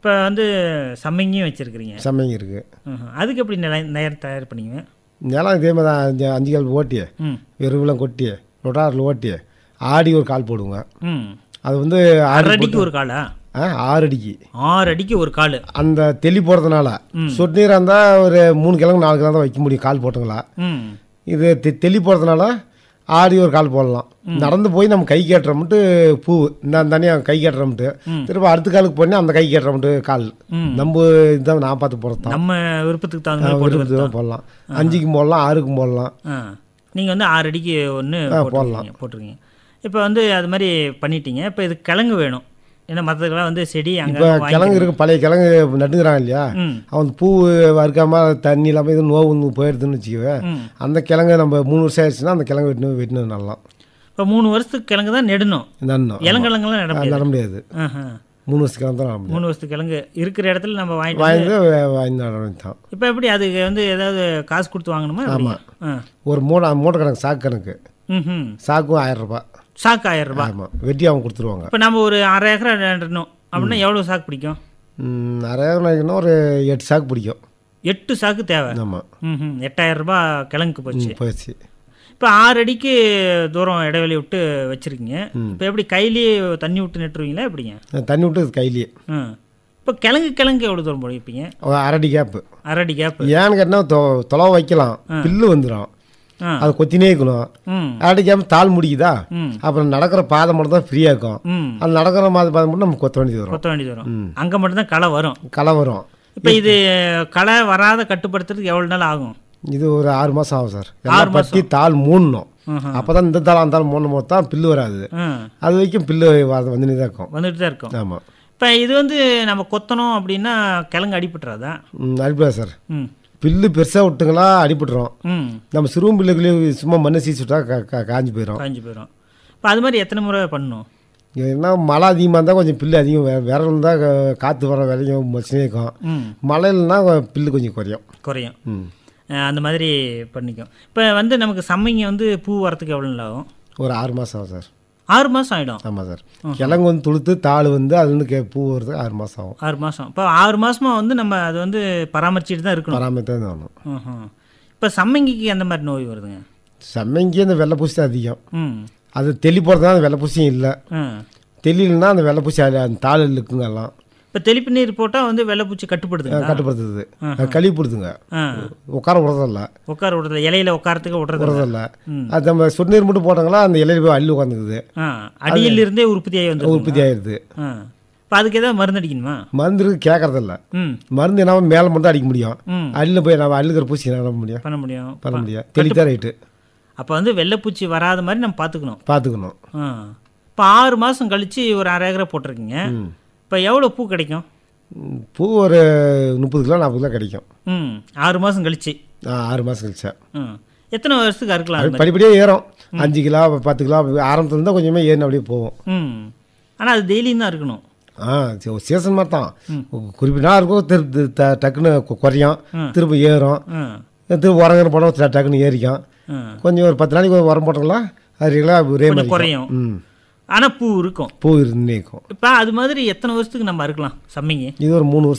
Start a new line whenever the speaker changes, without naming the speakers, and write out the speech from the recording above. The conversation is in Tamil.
இப்போ வந்து சம்மங்கியும் வச்சுருக்கிறீங்க
சமைங்க இருக்குது
அதுக்கு எப்படி நில நேரம் தயார் பண்ணீங்க
நிலம் இதே மாதிரி தான் அஞ்சு அஞ்சு கால் ஓட்டி
ம்
எருவெல்லாம் கொட்டி ரொட்டாரில் ஓட்டி ஆடி ஒரு கால் போடுவோங்க
ம்
அது வந்து
அரை
ஆறு
அடிக்கு ஒரு காலா
ஆ, ஆறு அடிக்கு
ஆறு அடிக்கு ஒரு கால்
அந்த தெளி போடுறதுனால சொட்டு நீராக இருந்தால் ஒரு மூணு கிழங்கு நாலு கிழங்கு தான் வைக்க முடியும் கால் போட்டுங்களா
ம்
இது தெ- தெளி போடுறதுனால ஆடி ஒரு கால் போடலாம் நடந்து போய் நம்ம கை கேட்டுறோம்ட்டு பூ இந்த தனியாக கை கேட்டுறோம்ட்டு திரும்ப அடுத்த காலுக்கு போனே அந்த கை கேட்டுறோம்ட்டு கால்
ம்.
நம்ம இதுதான் நான் பார்த்து போகிறது தான்
நம்ம விருப்பத்துக்கு தகுந்த மாதிரி போட்டு
விருப்பத்துக்கு போடலாம் அஞ்சுக்கும் போடலாம் ஆறுக்கும் போடலாம்
ஆ நீங்கள் வந்து ஆறு அடிக்கு ஒன்று போட்டுருக்கீங்க போட்டிருக்கீங்க இப்போ வந்து அது மாதிரி பண்ணிட்டீங்க இப்போ இது கிழங்கு வேணும் ஏன்னா மற்றதுக்கெல்லாம் வந்து செடி
இப்போ
அங்கே
கிழங்கு இருக்கு பழைய கிழங்கு நட்டுங்கிறாங்க இல்லையா
ம்
அவன் பூ வறுக்காம தண்ணி இல்லாமல் இது நோவு வந்து போயிடுதுன்னு வச்சுக்கவே
ம்
அந்த கிழங்கு நம்ம மூணு வருஷம் ஆயிடுச்சுன்னா அந்த கிழங்கு வெட்டினு வெட்டினது நடலாம்
இப்போ மூணு வருஷத்துக்கு கிழங்கு தான் நெடணும்
நடணும்
இளங்கிழங்குலாம் நட முடியாது
நட முடியாது
ஆஹா.
மூணு வருஷம் கிழங்கு தான் நட முடியும்
மூணு வருஷத்துக்கு கிழங்கு இருக்கிற இடத்துல நம்ம வாங்கிட்டு
வாங்கி வாங்கி நட வேண்டியது
இப்போ எப்படி அதுக்கு வந்து ஏதாவது காசு கொடுத்து வாங்கணுமா எப்படி? ஆ
ஒரு மூணு மூட்டை கணக்கு சாக்கு கணக்கு
ம்
சாக்கும் ஆயிரம் ரூபாய்
சாக்கு ஆயிரம் ரூபாய்
ஆமாம் வெட்டி அவங்க கொடுத்துருவாங்க
இப்போ நம்ம ஒரு அரை ஏக்கரா நடணும் அப்படின்னா எவ்வளோ சாக்கு பிடிக்கும்
ம், நிறைய நாளைக்குன்னா ஒரு எட்டு சாக்கு பிடிக்கும்
எட்டு சாக்கு தேவை
ஆமாம்
ம் எட்டாயிரம் ரூபாய் கிழங்குக்கு போச்சு
போயிடுச்சு
இப்போ ஆறு அடிக்கு தூரம் இடைவெளி விட்டு வச்சுருக்கீங்க இப்போ எப்படி கையிலேயே தண்ணி விட்டு நட்டுருவீங்களா எப்படிங்க
தண்ணி விட்டு கையிலேயே
ம் இப்போ கிழங்கு கிழங்கு எவ்வளோ தூரம் போடுவீங்க
ஒரு அரடி கேப்பு
அரை அடி கேப்பு
ஏன்னு கேட்டால் தொ தொலைவை வைக்கலாம் பில்லு வந்துடும்
ஆ
அது கொத்தினே இருக்கணும்
ம்
அரடி கேப்பு தாள் முடிக்குதா
ம்
அப்புறம் நடக்கிற பாதை மட்டும் தான் ஃப்ரீயாக இருக்கும்
ம்
அது நடக்கிற மாதிரி பாதை மட்டும் நம்ம கொத்த வேண்டியது வரும்
கொத்த வேண்டியது வரும் அங்கே மட்டும்தான் களை வரும்
களை வரும்
இப்போ இது களை வராத கட்டுப்படுத்துறதுக்கு எவ்வளோ நாள் ஆகும்
இது ஒரு ஆறு மாதம் ஆகும் சார் எல்லாம் பற்றி தாள் மூடணும்
ம்ஹும்.
அப்போ தான் இந்த தாள் அந்த தாள் மூணும் போது தான் பில்லு வராது
ம்
அது வரைக்கும் பில்லு வ- வந்துனே தான் இருக்கும்
வந்துட்டு தான் இருக்கும்
ஆமாம்
இப்போ இது வந்து நம்ம கொத்தணும் அப்படின்னா கிழங்கு அடிபட்டுறாதா
அடிப்படா சார்
ம்
பில்லு பெருசாக விட்டுங்களா அடிபட்டுரும்
ம்
நம்ம சிறுவம் பில்லுக்குள்ளேயும் சும்மா மண்ணை சீச்சு விட்டா கா- கா- காஞ்சு போயிடும்
காஞ்சி போயிடும் இப்போ அது மாதிரி எத்தனை முறை பண்ணணும்
ஏன்னா மழை அதிகமாக இருந்தால் கொஞ்சம் பில்லு அதிகம் வே- விரல் இருந்தால் காற்று வர வரைக்கும் பிரச்சனையே இருக்கும்
ம்
மழை இல்லைன்னா பில்லு கொஞ்சம் குறையும்
குறையும்
ம்
அஹ் அந்த மாதிரி பண்ணிக்கும் இப்போ வந்து நமக்கு சம்மங்கி வந்து பூ வரத்துக்கு எவ்வளோ நாள் ஆகும்
ஒரு ஆறு மாதம் ஆகும் சார்
ஆறு மாதம் ஆகிடும்
ஆமாம் சார் கிழங்கு வந்து துளுத்து தாள் வந்து அதுலேருந்து கே பூ வருது ஆறு மாதம் ஆகும்
ஆறு மாதம் இப்போ ஆறு மாதமாக வந்து நம்ம அது வந்து பராமரிச்சுட்டு தான் இருக்கணும்
பராமரித்து தான் வரணும்
ம்ஹும். இப்போ சம்மங்கிக்கு அந்த மாதிரி நோய் வருதுங்க
செம்மைக்கு அந்த வெள்ளை பூசி தான் அதிகம்
ம்
அது தெளி போகிறதுனால அந்த வெள்ளை பூசியும் இல்லை
ம்
தெளியில்னா அந்த வெள்ளை பூசி அது அந்த தாள் இருக்குங்க எல்லாம்
இப்போ தெளிப்பு நீர் போட்டால் வந்து வெள்ளைப்பூச்சி கட்டுப்படுதுங்க
கட்டுப்படுத்துது அது கழிப்படுதுங்க
ஆ
உட்கார விடுறதில்ல
உட்கார விடுறது இலையில உட்காரத்துக்கு விடுறது இல்ல.
விடுறதில்ல அது நம்ம சுடுநீர் மட்டும் போட்டாங்களா அந்த இலையில போய் அள்ளி உட்காந்துக்குது
ஆ அடியில் இருந்தே உற்பத்தியாகி வந்து
உற்பத்தி ஆயிடுது
ஆ இப்போ அதுக்கு ஏதாவது மருந்து அடிக்கணுமா
மருந்து இருக்கு கேட்கறதில்ல
ம்
மருந்து என்ன மேலே மட்டும் தான் அடிக்க முடியும்
ம்
அள்ளில் போய் நம்ம அள்ளுக்கிற பூசி என்ன பண்ண முடியும்
பண்ண முடியும்
பண்ண முடியும் தெளித்தான் ரைட்டு
அப்போ வந்து வெள்ளைப்பூச்சி வராத மாதிரி நம்ம பார்த்துக்கணும்
பார்த்துக்கணும்
ஆ இப்போ ஆறு மாதம் கழித்து ஒரு அரை ஏக்கரை போட்டிருக்கீங்க இப்போ எவ்வளோ பூ கிடைக்கும்
ம், பூ ஒரு முப்பது கிலோ நாற்பது கிலோ கிடைக்கும்
ம் ஆறு மாதம் கழிச்சு
ஆ, ஆறு மாதம் கழிச்சா
ம் எத்தனை வருஷத்துக்கு அறுக்கலாம் அது
அது படிப்படியாக ஏறும் அஞ்சு கிலோ பத்து கிலோ ஆரம்பத்துல இருந்தால் கொஞ்சமே ஏறின அப்படியே போகும்
ம் ஆனால் அது டெய்லியும் தான் இருக்கணும்
ஆ சரி, ஒரு சீசன் மாதிரி தான் குறிப்பிட்ட நாள் இருக்கும் திருப்பி த- டக்குன்னு கு- குறையும் திரும்ப ஏறும்
ம்
திரும்ப உரங்கிற படம் ட- டக்குன்னு ஏறிக்கும்
ம்
கொஞ்சம் ஒரு பத்து நாளைக்கு ஒரு உரம் போட்டோம்னா அது ரெகுலராக ஒரே மாதிரி
குறையும்
ம்
ஆனால் பூ இருக்கும்
பூ இருந்தே இருக்கும்
இப்போ அது மாதிரி எத்தனை வருஷத்துக்கு நம்ம அறுக்கலாம் சம்மிங்க
இது ஒரு மூணு வருஷம்